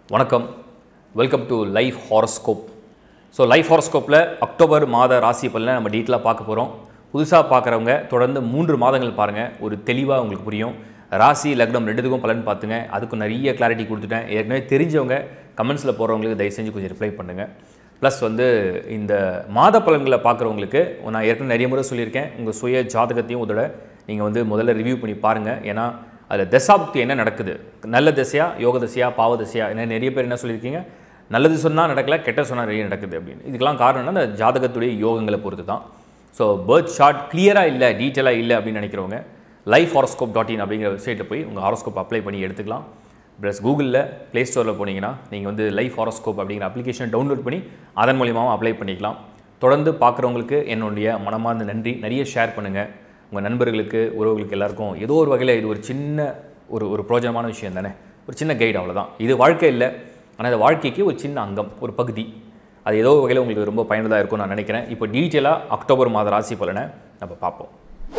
வணக்கம் welcome to life horoscope so life ஹாரோஸ்கோப்பில் October மாத ராசி பலனை நம்ம டீட்டெயிலாக பார்க்க போகிறோம் புதுசாக பார்க்குறவங்க தொடர்ந்து மூன்று மாதங்கள் பாருங்கள் ஒரு தெளிவாக உங்களுக்கு புரியும் ராசி லக்னம் ரெண்டுத்துக்கும் பலன் பார்த்துங்க அதுக்கும் நிறைய கிளாரிட்டி கொடுத்துட்டேன் ஏற்கனவே தெரிஞ்சவங்க கமெண்ட்ஸில் போகிறவங்களுக்கு தயவு செஞ்சு கொஞ்சம் ரிப்ளை பண்ணுங்கள் ப்ளஸ் வந்து இந்த மாத பலன்களை பார்க்குறவங்களுக்கு நான் ஏற்கனவே நிறைய முறை சொல்லியிருக்கேன் உங்கள் சுய ஜாதகத்தையும் உதட நீங்கள் வந்து முதல்ல ரிவ்யூ பண்ணி பாருங்கள் ஏன்னா அதில் தசாப்தி என்ன நடக்குது நல்ல திசையா யோக திசையா பாவ திசையா என்ன நிறைய பேர் என்ன சொல்லியிருக்கீங்க நல்லது சொன்னால் நடக்கல கெட்ட சொன்னால் நிறைய நடக்குது அப்படின்னு இதுக்கெல்லாம் காரணம் என்ன அந்த ஜாதகத்துடைய யோகங்களை பொறுத்து தான் ஸோ பர்த் ஷார்ட் கிளியராக இல்லை டீட்டெயிலாக இல்லை அப்படின்னு நினைக்கிறவங்க லைஃப் ஹாரோஸ்கோப் டாட் இன் அப்படிங்கிற வெப்சைட்டில் போய் உங்கள் ஹாரோஸ்கோப் அப்ளை பண்ணி எடுத்துக்கலாம் ப்ளஸ் கூகுளில் ப்ளே ஸ்டோரில் போனீங்கன்னா நீங்கள் வந்து லைஃப் ஹாரோஸ்கோப் அப்படிங்கிற அப்ளிகேஷன் டவுன்லோட் பண்ணி அதன் மூலியமாகவும் அப்ளை பண்ணிக்கலாம் தொடர்ந்து பார்க்குறவங்களுக்கு என்னுடைய மனமார்ந்த நன்றி நிறைய ஷேர் பண்ணுங்கள் உங்கள் நண்பர்களுக்கு உறவுகளுக்கு எல்லாருக்கும் ஏதோ ஒரு வகையில் இது ஒரு சின்ன ஒரு ஒரு பிரோஜனமான விஷயம் தானே ஒரு சின்ன கைடு அவ்வளோதான் இது வாழ்க்கை இல்லை ஆனால் இந்த வாழ்க்கைக்கு ஒரு சின்ன அங்கம் ஒரு பகுதி அது ஏதோ ஒரு வகையில் உங்களுக்கு ரொம்ப பயனுள்ளதாக இருக்கும்னு நான் நினைக்கிறேன் இப்போ டீட்டெயிலாக அக்டோபர் மாத ராசி பலனை நம்ம பார்ப்போம்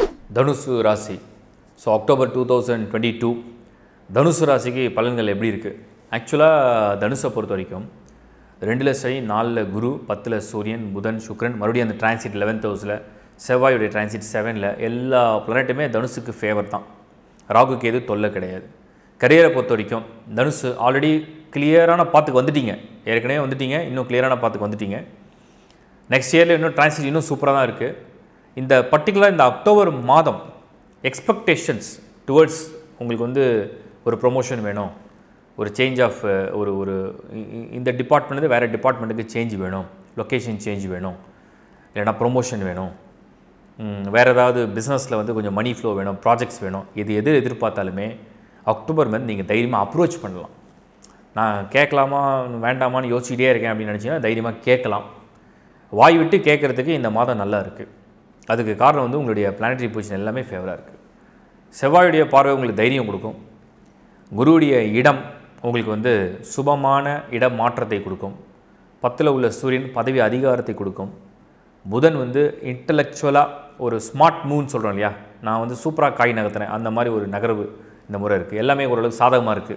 தனுசு ராசி so October two thousand twenty two தனுசு ராசிக்கு பலன்கள் எப்படி இருக்குது ஆக்சுவலாக தனுசை பொறுத்த வரைக்கும் ரெண்டில் சனி நாலில் குரு பத்தில் சூரியன் புதன் சுக்ரன் மறுபடியும் அந்த டிரான்சிட் லெவன்த் ஹவுஸில் செவ்வாயுடைய டிரான்சிட் செவனில் எல்லா பிளானட்டுமே தனுசுக்கு ஃபேவர் தான் ராகுக்கு எது தொல்லை கிடையாது கரியரை பொறுத்த வரைக்கும் தனுசு ஆல்ரெடி கிளியரான பாத்துக்கு வந்துட்டீங்க ஏற்கனவே வந்துட்டீங்க இன்னும் கிளியரான பாத்துக்கு வந்துட்டீங்க நெக்ஸ்ட் இயரில் இன்னும் டிரான்சிட் இன்னும் சூப்பராக தான் இருக்குது இந்த பர்டிகுலர் இந்த அக்டோபர் மாதம் எக்ஸ்பெக்டேஷன்ஸ் டுவர்ட்ஸ் உங்களுக்கு வந்து ஒரு ப்ரொமோஷன் வேணும் ஒரு சேஞ்ச் ஆஃப் ஒரு ஒரு இ- இ- இந்த டிபார்ட்மெண்ட்டு வேறு டிபார்ட்மெண்ட்டுக்கு சேஞ்ச் வேணும் லொக்கேஷன் சேஞ்ச் வேணும் இல்லைன்னா ப்ரொமோஷன் வேணும் ம், வேறு ஏதாவது பிஸ்னஸில் வந்து கொஞ்சம் மணி ஃப்ளோ வேணும் ப்ராஜெக்ட்ஸ் வேணும் இது எது எதிர்பார்த்தாலுமே அக்டோபர் மந்த் நீங்கள் தைரியமாக அப்ரோச் பண்ணலாம் நான் கேட்கலாமா வேண்டாமான்னு யோசிச்சுட்டே இருக்கேன் அப்படின்னு நினச்சிங்கன்னா தைரியமாக கேட்கலாம் வாய் விட்டு கேட்குறதுக்கு இந்த மாதம் நல்லா இருக்குது அதுக்கு காரணம் வந்து உங்களுடைய பிளானட்டரி பொசிஷன் எல்லாமே ஃபேவராக இருக்குது செவ்வாயுடைய பார்வை உங்களுக்கு தைரியம் கொடுக்கும் குருவுடைய இடம் உங்களுக்கு வந்து சுபமான இட மாற்றத்தை கொடுக்கும் பத்தில் உள்ள சூரியன் பதவி அதிகாரத்தை கொடுக்கும் புதன் வந்து இன்டலெக்சுவலாக ஒரு ஸ்மார்ட் மூவ்னு சொல்கிறோம் இல்லையா நான் வந்து சூப்பராக காய் நகர்த்தினேன் அந்த மாதிரி ஒரு நகர்வு இந்த முறை இருக்குது எல்லாமே ஓரளவுக்கு சாதகமாக இருக்குது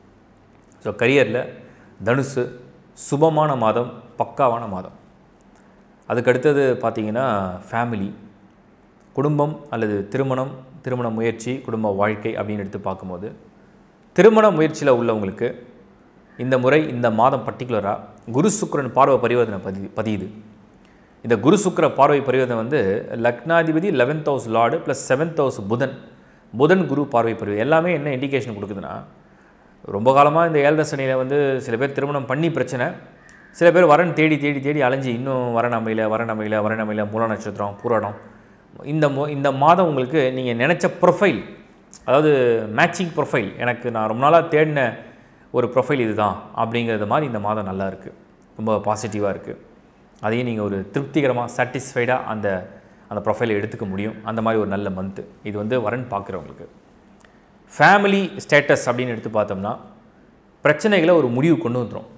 ஸோ கரியரில் தனுசு சுபமான மாதம் பக்காவான மாதம் அதுக்கு அடுத்தது பார்த்தீங்கன்னா ஃபேமிலி குடும்பம் அல்லது திருமணம் திருமண முயற்சி குடும்ப வாழ்க்கை அப்படின்னு எடுத்து பார்க்கும்போது திருமண முயற்சியில் உள்ளவங்களுக்கு இந்த முறை இந்த மாதம் பர்டிகுலராக குரு சுக்கிரன் பார்வை பரிவர்த்தனை பதி பதியுது இந்த குரு சுக்கிர பார்வை பரிவர்த்தனை வந்து லக்னாதிபதி eleventh house lord plus seventh house புதன் புதன் குரு பார்வை பரிவு எல்லாமே என்ன இண்டிகேஷன் கொடுக்குதுன்னா ரொம்ப காலமாக இந்த ஏழரை சனியில் வந்து சில பேர் திருமணம் பண்ணி பிரச்சனை சில பேர் வரன் தேடி தேடி தேடி அலைஞ்சு இன்னும் வரன் அமையல வரன் அமையல வரன் அமையல மூல நட்சத்திரம் பூராடம் இந்த மோ இந்த மாதம் உங்களுக்கு நீங்கள் நினச்ச ப்ரொஃபைல் அதாவது மேட்சிங் ப்ரொஃபைல் எனக்கு நான் ரொம்ப நாளாக தேடின ஒரு ப்ரொஃபைல் இதுதான் அப்படிங்கிறது மாதிரி இந்த மாதம் நல்லா இருக்குது ரொம்ப பாசிட்டிவாக இருக்குது அதையும் நீங்கள் ஒரு திருப்திகரமாக சாட்டிஸ்ஃபைடாக அந்த அந்த ப்ரொஃபைலை எடுத்துக்க முடியும் அந்த மாதிரி ஒரு நல்ல மந்த்து இது வந்து வரன் பார்க்குறவங்களுக்கு ஃபேமிலி ஸ்டேட்டஸ் அப்படின்னு எடுத்து பார்த்தோம்னா பிரச்சனைகளை ஒரு முடிவு கொண்டு வந்துடும்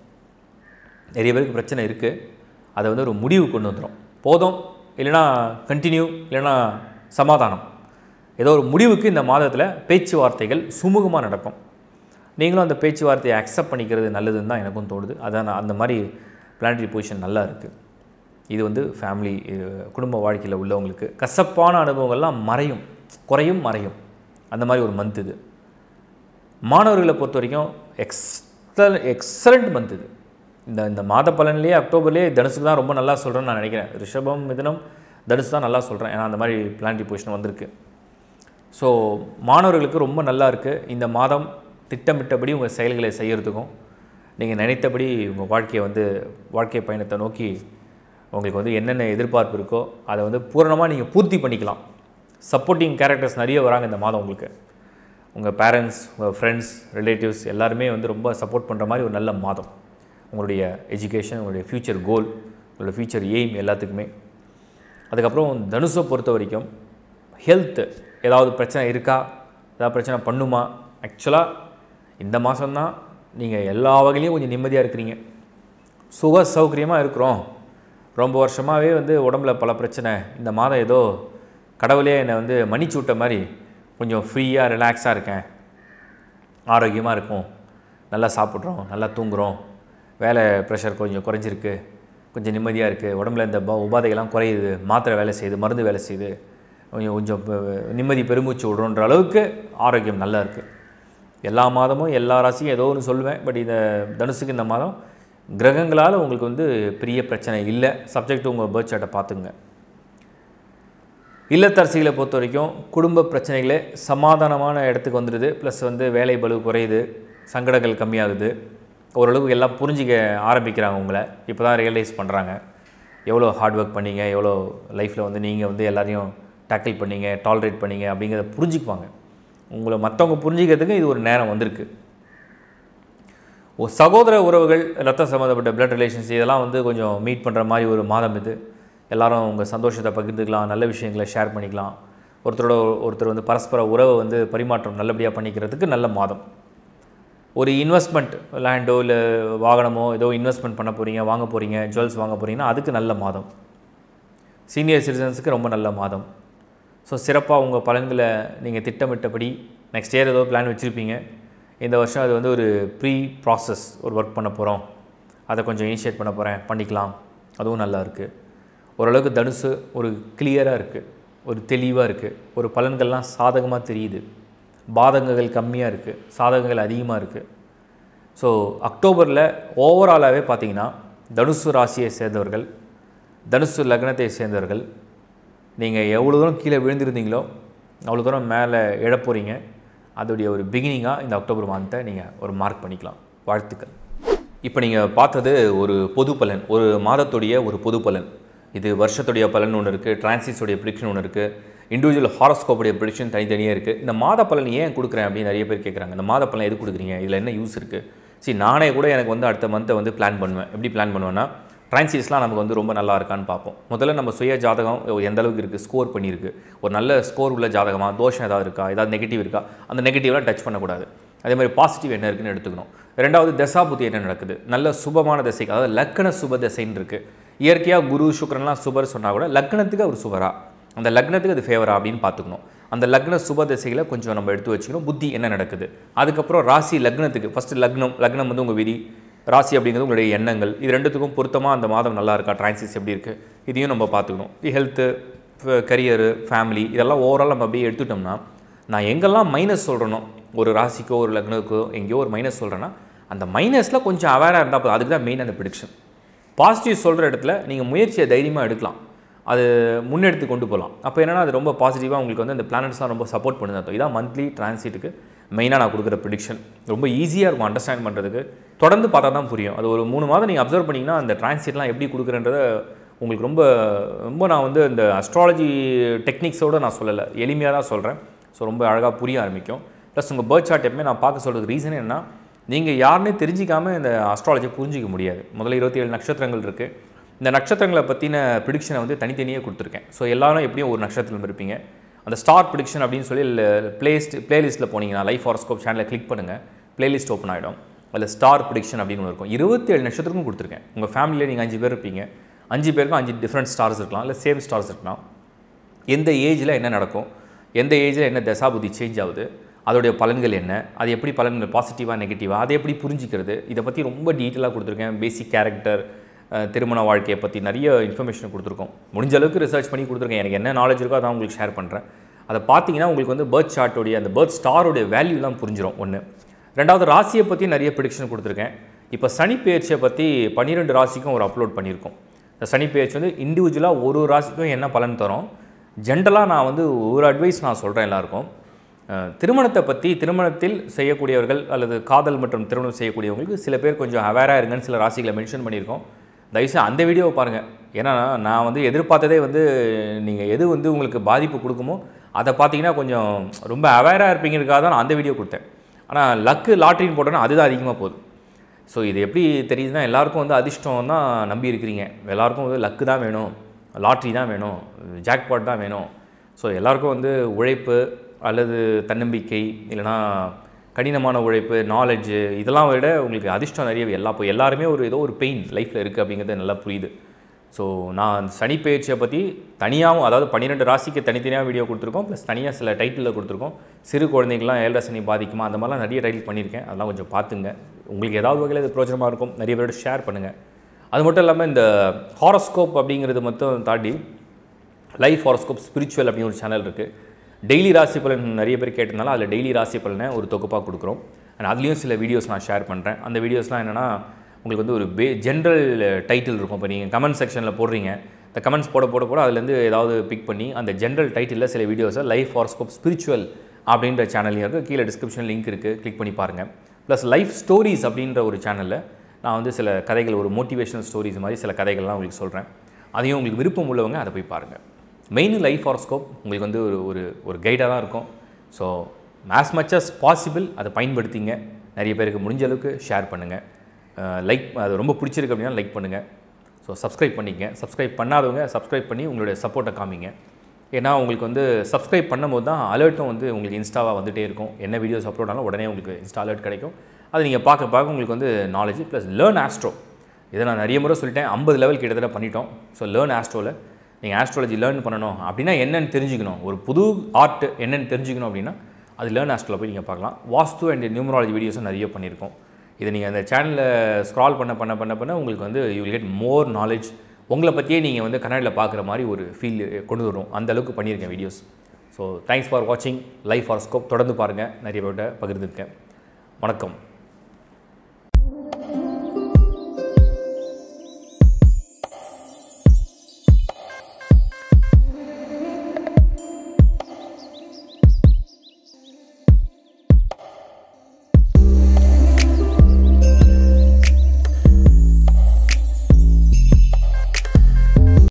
நிறைய பேருக்கு பிரச்சனை இருக்குது அதை வந்து ஒரு முடிவு கொண்டு வந்துடும் போதும் இல்லைன்னா கண்டினியூ இல்லைன்னா சமாதானம் ஏதோ ஒரு முடிவுக்கு இந்த மாதத்தில் பேச்சுவார்த்தைகள் சுமூகமாக நடக்கும் நீங்களும் அந்த பேச்சுவார்த்தையை அக்செப்ட் பண்ணிக்கிறது நல்லதுன்னு தான் எனக்கும் தோணுது அதான் நான் அந்த மாதிரி பிளானட்டரி பொசிஷன் நல்லா இருக்குது இது வந்து ஃபேமிலி குடும்ப வாழ்க்கையில் உள்ளவங்களுக்கு கசப்பான அனுபவங்கள்லாம் மறையும் குறையும் மறையும் அந்த மாதிரி ஒரு மந்த் இது மாணவர்களை பொறுத்த வரைக்கும் எக்ஸல் எக்ஸலண்ட் மந்த் இது இந்த இந்த மாத பலன்லேயே அக்டோபர்லேயே தனுசுக்கு தான் ரொம்ப நல்லா சொல்கிறேன்னு நான் நினைக்கிறேன் ரிஷபம் மிதனம் தனுசு தான் நல்லா சொல்கிறேன் ஏன்னா அந்த மாதிரி பிளானட்டரி பொசிஷன் வந்திருக்கு ஸோ மாணவர்களுக்கு ரொம்ப நல்லா இருக்குது இந்த மாதம் திட்டமிட்டபடி உங்கள் செயல்களை செய்கிறதுக்கும் நீங்கள் நினைத்தபடி உங்கள் வாழ்க்கையை வந்து வாழ்க்கை பயணத்தை நோக்கி உங்களுக்கு வந்து என்னென்ன எதிர்பார்ப்பு இருக்கோ அதை வந்து பூரணமாக நீங்கள் பூர்த்தி பண்ணிக்கலாம் சப்போர்ட்டிங் கேரக்டர்ஸ் நிறைய வராங்க இந்த மாதம் உங்களுக்கு உங்கள் பேரண்ட்ஸ் உங்கள் ஃப்ரெண்ட்ஸ் ரிலேட்டிவ்ஸ் எல்லாருமே வந்து ரொம்ப சப்போர்ட் பண்ணுற மாதிரி ஒரு நல்ல மாதம் உங்களுடைய எஜுகேஷன் உங்களுடைய ஃப்யூச்சர் கோல் உங்களுடைய ஃப்யூச்சர் எய்ம் எல்லாத்துக்குமே அதுக்கப்புறம் தனுஷை பொறுத்த வரைக்கும் ஹெல்த்து ஏதாவது பிரச்சனை இருக்கா ஏதாவது பிரச்சனை பண்ணுமா ஆக்சுவலாக இந்த மாதம்தான் நீங்கள் எல்லா வகையிலையும் கொஞ்சம் நிம்மதியாக இருக்கிறீங்க சுக சௌகரியமாக இருக்கிறோம் ரொம்ப வருஷமாகவே வந்து உடம்புல பல பிரச்சனை இந்த மாதம் ஏதோ கடவுளே என்னை வந்து மன்னிச்சு விட்ட மாதிரி கொஞ்சம் ஃப்ரீயாக ரிலாக்ஸாக இருக்கேன் ஆரோக்கியமாக இருக்கும் நல்லா சாப்பிட்றோம் நல்லா தூங்குறோம் வேலை ப்ரெஷர் கொஞ்சம் குறைஞ்சிருக்கு கொஞ்சம் நிம்மதியாக இருக்குது உடம்புல இந்த ப- உபாதைகள்லாம் குறையுது மாத்திரை வேலை செய்யுது மருந்து வேலை செய்யுது கொஞ்சம் கொஞ்சம் ப- நிம்மதி பெருமூச்சு விடுறோன்ற அளவுக்கு ஆரோக்கியம் நல்லா இருக்குது எல்லா மாதமும் எல்லா ராசியும் ஏதோ ஒன்று சொல்லுவேன் பட் இந்த தனுசுக்கு இந்த மாதம் கிரகங்களால் உங்களுக்கு வந்து பெரிய பிரச்சனை இல்லை சப்ஜெக்ட் உங்கள் பேர்த் சார்ட்டை பார்த்துங்க இல்லத்தரசிகளை பொறுத்த வரைக்கும் குடும்ப பிரச்சனைகளே சமாதானமான இடத்துக்கு வந்துடுது ப்ளஸ் வந்து வேலை பளு குறையுது சங்கடங்கள் கம்மியாகுது ஓரளவுக்கு எல்லாம் புரிஞ்சிக்க ஆரம்பிக்கிறாங்க உங்களை இப்போ தான் ரியலைஸ் பண்ணுறாங்க எவ்வளோ ஹார்ட் ஒர்க் பண்ணீங்க எவ்வளோ லைஃப்பில் வந்து நீங்கள் வந்து எல்லாரையும் டேக்கிள் பண்ணீங்க டாலரேட் பண்ணீங்க அப்படிங்கிறத புரிஞ்சுக்குவாங்க உங்களை மற்றவங்க புரிஞ்சிக்கிறதுக்கு இது ஒரு நேரம் வந்திருக்கு ஒரு சகோதர உறவுகள் ரத்த சம்மந்தப்பட்ட பிளட் ரிலேஷன்ஸ் இதெல்லாம் வந்து கொஞ்சம் மீட் பண்ணுற மாதிரி ஒரு மாதம் இது எல்லாரும் உங்கள் சந்தோஷத்தை பகிர்ந்துக்கலாம் நல்ல விஷயங்களை ஷேர் பண்ணிக்கலாம் ஒருத்தரோட ஒருத்தர் வந்து பரஸ்பர உறவை வந்து பரிமாற்றம் நல்லபடியாக பண்ணிக்கிறதுக்கு நல்ல மாதம் ஒரு இன்வெஸ்ட்மெண்ட் லேண்டோ இல்லை வாகனமோ ஏதோ இன்வெஸ்ட்மெண்ட் பண்ண போகிறீங்க வாங்க போகிறீங்க ஜுவல்ஸ் வாங்க போகிறீங்கன்னா அதுக்கு நல்ல மாதம் சீனியர் சிட்டிசன்ஸுக்கு ரொம்ப நல்ல மாதம் ஸோ சிறப்பாக உங்கள் பலன்களை நீங்கள் திட்டமிட்டபடி நெக்ஸ்ட் இயர் ஏதோ பிளான் வச்சுருப்பீங்க இந்த வருஷம் அது வந்து ஒரு ப்ரீ ப்ராசஸ் ஒரு ஒர்க் பண்ண போகிறோம் அதை கொஞ்சம் இனிஷியேட் பண்ண போகிறேன் பண்ணிக்கலாம் அதுவும் நல்லா இருக்குது ஓரளவுக்கு தனுசு ஒரு கிளியராக இருக்குது ஒரு தெளிவாக இருக்குது ஒரு பலன்கள்லாம் சாதகமாக தெரியுது பாதகங்கள் கம்மியாக இருக்குது சாதகங்கள் அதிகமாக இருக்குது ஸோ அக்டோபரில் ஓவராலாகவே பார்த்தீங்கன்னா தனுசு ராசியை சேர்ந்தவர்கள் தனுசு லக்னத்தை சேர்ந்தவர்கள் நீங்கள் எவ்வளோ தூரம் கீழே விழுந்திருந்தீங்களோ அவ்வளோ தூரம் மேலே இழப்போறீங்க அதோடைய ஒரு பிகினிங்காக இந்த அக்டோபர் மாதத்தை நீங்கள் ஒரு மார்க் பண்ணிக்கலாம் வாழ்த்துக்கள் இப்போ நீங்கள் பார்த்தது ஒரு பொது பலன் ஒரு மாதத்துடைய ஒரு பொது பலன் இது வருஷத்துடைய பலன் ஒன்று இருக்குது டிரான்சிஸோடைய ப்ரிடிக்ஷன் ஒன்று இருக்குது இண்டிவிஜுவல் ஹாரோஸ்கோப்புடைய ப்ரிடிக்ஷன் தனித்தனியாக இருக்குது இந்த மாத பலன் ஏன் கொடுக்குறேன் அப்படின்னு நிறைய பேர் கேட்குறாங்க இந்த மாத பலன் எது கொடுக்குறீங்க இதில் என்ன யூஸ் இருக்குது சரி நானே கூட எனக்கு வந்து அடுத்த மந்த்தை வந்து பிளான் பண்ணுவேன் எப்படி பிளான் பண்ணுவேன்னா டிரான்சிஸ்லாம் நமக்கு வந்து ரொம்ப நல்லா இருக்கான்னு பார்ப்போம் முதல்ல நம்ம சுய ஜாதகம் எந்த அளவுக்கு இருக்குது ஸ்கோர் பண்ணியிருக்கு ஒரு நல்ல ஸ்கோர் உள்ள ஜாதகமாக தோஷம் ஏதாவது இருக்கா ஏதாவது நெகட்டிவ் இருக்கா அந்த நெகட்டிவ்லாம் டச் பண்ணக்கூடாது அதே மாதிரி பாசிட்டிவ் என்ன இருக்குன்னு எடுத்துக்கணும் ரெண்டாவது தசாபுத்தி என்ன நடக்குது நல்ல சுபமான திசைக்கு அதாவது லக்கண சுப திசைன்னு இருக்குது இயற்கையாக குரு சுக்கரன்லாம் சுபர் சொன்னால் கூட லக்னத்துக்கு அவர் சுபரா அந்த லக்னத்துக்கு அது ஃபேவரா அப்படின்னு பார்த்துக்கணும் அந்த லக்ன சுப திசைகளை கொஞ்சம் நம்ம எடுத்து வச்சுக்கணும் புத்தி என்ன நடக்குது அதுக்கப்புறம் ராசி லக்னத்துக்கு ஃபஸ்ட்டு லக்னம் லக்னம் வந்து உங்கள் விதி ராசி அப்படிங்கிறது உங்களுடைய எண்ணங்கள் இது ரெண்டுத்துக்கும் பொருத்தமாக அந்த மாதம் நல்லா இருக்கா டிரான்சிஸ் எப்படி இருக்குது இதையும் நம்ம பார்த்துக்கணும் ஹெல்த்து கரியரு ஃபேமிலி இதெல்லாம் ஓவரால் நம்ம அப்படியே எடுத்துட்டோம்னா நான் எங்கெல்லாம் மைனஸ் சொல்கிறனோ ஒரு ராசிக்கோ ஒரு லக்னக்கோ எங்கேயோ ஒரு மைனஸ் சொல்கிறேன்னா அந்த மைனஸில் கொஞ்சம் அவேராக இருந்தால் போதும் அதுக்கு தான் மெயின் அந்த ப்ரிடிக்ஷன் பாசிட்டிவ் சொல்கிற இடத்துல நீங்கள் முயற்சியை தைரியமாக எடுக்கலாம் அது முன்னெடுத்து கொண்டு போகலாம் அப்போ என்னன்னா அது ரொம்ப பாசிட்டிவாக உங்களுக்கு வந்து அந்த பிளானட்ஸ்லாம் ரொம்ப சப்போர்ட் பண்ணுது அர்த்தம் இதான் மந்த்லி டிரான்சிட்டுக்கு மெயினாக நான் கொடுக்குற ப்ரிடிக்ஷன் ரொம்ப ஈஸியாக இருக்கும் அண்டர்ஸ்டாண்ட் பண்ணுறதுக்கு தொடர்ந்து பார்த்தா தான் புரியும் அது ஒரு மூணு மாதம் நீங்கள் அப்சர்வ் பண்ணிங்கன்னா அந்த டிரான்சிட்லாம் எப்படி கொடுக்குறன்றத உங்களுக்கு ரொம்ப ரொம்ப நான் வந்து இந்த அஸ்ட்ராலஜி டெக்னிக்ஸோடு நான் சொல்லலை எளிமையாக தான் சொல்கிறேன் ஸோ ரொம்ப அழகாக புரிய ஆரம்பிக்கும் ப்ளஸ் உங்கள் பேர்த் சார்ட் எப்பவுமே நான் பார்க்க சொல்கிறதுக்கு ரீசன் என்னன்னா நீங்கள் யாருன்னே தெரிஞ்சிக்காமல் இந்த அஸ்ட்ராலஜியை புரிஞ்சிக்க முடியாது முதல்ல இருபத்தி ஏழு நட்சத்திரங்கள் இருக்குது இந்த நட்சத்திரங்களை பற்றின ப்ரிடிக்ஷனை வந்து தனித்தனியாக கொடுத்துருக்கேன் ஸோ எல்லாரும் எப்படியும் ஒரு நட்சத்திரம் இருப்பீங்க அந்த ஸ்டார் ப்ரிடிக்ஷன் அப்படின்னு சொல்லி பிளேஸ்ட் பிளேலிஸ்ட்டில் போனீங்கன்னா லைஃப் ஹாரோஸ்கோப் சேனலை கிளிக் பண்ணுங்கள் பிளேலிஸ்ட் ஓப்பன் ஆகிடும் அதில் ஸ்டார் ப்ரிடிக்ஷன் அப்படின்னு ஒன்று இருக்கும் இருபத்தேழு நட்சத்திரமும் கொடுத்துருக்கேன் உங்கள் ஃபேமிலியில் நீங்கள் அஞ்சு பேர் இருப்பீங்க அஞ்சு பேருக்கும் அஞ்சு டிஃப்ரெண்ட் ஸ்டார்ஸ் இருக்கலாம் இல்லை சேம் ஸ்டார்ஸ் இருக்கலாம் எந்த ஏஜில் என்ன நடக்கும் எந்த ஏஜில் என்ன தசாபுத்தி சேஞ்ச் ஆகுது அதோடைய பலன்கள் என்ன அது எப்படி பலன்கள் பாசிட்டிவாக நெகட்டிவாக அதை எப்படி புரிஞ்சிக்கிறது இதை பற்றி ரொம்ப டீட்டெயிலாக கொடுத்துருக்கேன் பேசிக் கேரக்டர் திருமண வாழ்க்கையை பற்றி நிறைய இன்ஃபர்மேஷன் கொடுத்துருக்கோம் முடிஞ்ச அளவுக்கு ரிசர்ச் பண்ணி கொடுத்துருக்கேன் எனக்கு என்ன நாலேஜ் இருக்கோ அதான் உங்களுக்கு ஷேர் பண்ணுறேன் அதை பார்த்தீங்கன்னா உங்களுக்கு வந்து பேர்த் சார்ட்டோடைய அந்த பேர்த் ஸ்டாரோடைய வேல்யூலாம் புரிஞ்சிடும் ஒன்று ரெண்டாவது ராசியை பற்றி நிறைய ப்ரிடிக்ஷன் கொடுத்துருக்கேன் இப்போ சனி பெயர்ச்சியை பற்றி பன்னிரெண்டு ராசிக்கும் ஒரு அப்லோட் பண்ணியிருக்கோம் இந்த சனி பெயர்ச்சி வந்து இண்டிவிஜுவலாக ஒரு ஒரு ராசிக்கும் என்ன பலன் தரும் ஜென்ரலாக நான் வந்து ஒரு அட்வைஸ் நான் சொல்கிறேன் எல்லாருக்கும் அஹ், திருமணத்தை பற்றி திருமணத்தில் செய்யக்கூடியவர்கள் அல்லது காதல் மற்றும் திருமணம் செய்யக்கூடியவங்களுக்கு சில பேர் கொஞ்சம் அவேராக இருங்கன்னு சில ராசிகளை மென்ஷன் பண்ணியிருக்கோம் தயவுசெய்து அந்த வீடியோவை பாருங்கள் ஏன்னா நான் வந்து எதிர்பார்த்ததே வந்து நீங்கள் எது வந்து உங்களுக்கு பாதிப்பு கொடுக்குமோ அதை பார்த்தீங்கன்னா கொஞ்சம் ரொம்ப அவேராக இருப்பீங்கிறதுக்காக தான் நான் அந்த வீடியோ கொடுத்தேன் ஆனால் லக்கு லாட்ரின்னு போட்டோன்னா அதுதான் அதிகமாக போகுது ஸோ இது எப்படி தெரியுதுன்னா எல்லாருக்கும் வந்து அதிர்ஷ்டம் தான் நம்பி இருக்கிறீங்க எல்லாருக்கும் வந்து லக்கு தான் வேணும் லாட்ரி தான் வேணும் ஜாக்பாட் தான் வேணும் ஸோ எல்லாருக்கும் வந்து உழைப்பு அல்லது தன்னம்பிக்கை இல்லைனா கடினமான உழைப்பு நாலேஜு இதெல்லாம் விட உங்களுக்கு அதிர்ஷ்டம் நிறைய எல்லா இப்போ எல்லாருமே ஒரு ஏதோ ஒரு பெயின் லைஃப்பில் இருக்குது அப்படிங்கிறது நல்லா புரியுது ஸோ நான் சனி பயிற்சியை பற்றி தனியாகவும் அதாவது பன்னிரெண்டு ராசிக்கு தனித்தனியாக வீடியோ கொடுத்துருக்கோம் ப்ளஸ் தனியாக சில டைட்டிலில் கொடுத்துருக்கோம் சிறு குழந்தைங்களாம் ஏழரை சனி பாதிக்குமா அந்த மாதிரிலாம் நிறைய டைட்டில் பண்ணியிருக்கேன் அதெல்லாம் கொஞ்சம் பார்த்துங்க உங்களுக்கு ஏதாவது வகையில் இது பிரோஜனமாக இருக்கும் நிறைய பேரோட ஷேர் பண்ணுங்கள் அது மட்டும் இல்லாமல் இந்த ஹாரோஸ்கோப் அப்படிங்கிறது மட்டும் தாண்டி லைஃப் ஹாரோஸ்கோப் ஸ்பிரிச்சுவல் அப்படின்னு ஒரு சேனல் இருக்குது டெய்லி ராசி பலன் நிறைய பேர் கேட்டிருந்தாலும் அதில் டெய்லி ராசி பலனை ஒரு தொகுப்பாக கொடுக்குறோம் அண்ட் அதுலேயும் சில வீடியோஸ் நான் ஷேர் பண்ணுறேன் அந்த வீடியோஸ்லாம் என்னென்னா உங்களுக்கு வந்து ஒரு பே ஜென்ரல் டைட்டில் இருக்கும் இப்போ நீங்கள் கமெண்ட் செக்ஷனில் போடுறீங்க இந்த கமெண்ட்ஸ் போட போட போட அதுலேருந்து ஏதாவது பிக் பண்ணி அந்த ஜென்ரல் டைட்டிலில் சில வீடியோஸை லைஃப் ஹாரோஸ்கோப் ஸ்பிரிச்சுவல் அப்படின்ற சேனல்லையும் இருக்குது கீழே டிஸ்கிரிப்ஷன் லிங்க் இருக்குது கிளிக் பண்ணி பாருங்கள் ப்ளஸ் லைஃப் ஸ்டோரிஸ் அப்படின்ற ஒரு சேனலில் நான் வந்து சில கதைகள் ஒரு மோட்டிவேஷனல் ஸ்டோரிஸ் மாதிரி சில கதைகள்லாம் உங்களுக்கு சொல்கிறேன் அதையும் உங்களுக்கு விருப்பம் உள்ளவங்க அதை போய் பாருங்கள் மெயின் லைஃப் ஹாரோஸ்கோப் உங்களுக்கு வந்து ஒரு ஒரு ஒரு கைடாக தான் இருக்கும் so as much as possible அதை பயன்படுத்திங்க நிறைய பேருக்கு முடிஞ்ச அளவுக்கு ஷேர் பண்ணுங்கள் லைக் அது ரொம்ப பிடிச்சிருக்கு அப்படின்னா லைக் பண்ணுங்கள் ஸோ சப்ஸ்கிரைப் பண்ணிக்கங்க சப்ஸ்கிரைப் பண்ணாதவங்க சப்ஸ்கிரைப் பண்ணி உங்களுடைய சப்போர்ட்டை காமிங்க ஏன்னா உங்களுக்கு வந்து சப்ஸ்கிரைப் பண்ணும்போது தான் அலர்ட்டும் வந்து உங்களுக்கு இன்ஸ்டாவாக வந்துகிட்டே இருக்கும் என்ன வீடியோஸ் அப்லோட் ஆனாலும் உடனே உங்களுக்கு இன்ஸ்டா அலர்ட் கிடைக்கும் அது நீங்கள் பார்க்க பார்க்க உங்களுக்கு வந்து நாலேஜ் ப்ளஸ் லேர்ன் ஆஸ்ட்ரோ இதை நான் நிறைய முறை சொல்லிட்டேன் ஐம்பது லெவல் கிட்டத்தட்ட பண்ணிட்டோம் ஸோ லேர்ன் ஆஸ்ட்ரோவில் நீங்கள் ஆஸ்ட்ராலஜி லேர்ன் பண்ணணும் அப்படின்னா என்னென்னு தெரிஞ்சுக்கணும் ஒரு புது ஆர்ட் என்னென்னு தெரிஞ்சுக்கணும் அப்படின்னா அது லேர்ன் ஆஸ்ட்ரோவில் போய் நீங்கள் பார்க்கலாம் வாஸ்து அண்ட் நியூமராலஜி வீடியோஸும் நிறைய பண்ணியிருக்கோம் இதை நீங்கள் அந்த சேனலில் ஸ்க்ரால் பண்ண பண்ண பண்ண பண்ண உங்களுக்கு வந்து you will get more knowledge உங்களை பற்றியே நீங்கள் வந்து கன்னடில் பார்க்குற மாதிரி ஒரு ஃபீல் கொண்டு வரும் அந்த அளவுக்கு பண்ணியிருக்கேன் வீடியோஸ் ஸோ தேங்க்ஸ் ஃபார் வாட்சிங் லைஃப் ஹாரோஸ்கோப் தொடர்ந்து பாருங்கள் நிறைய பேர்கிட்ட பகிர்ந்துருக்கேன் வணக்கம்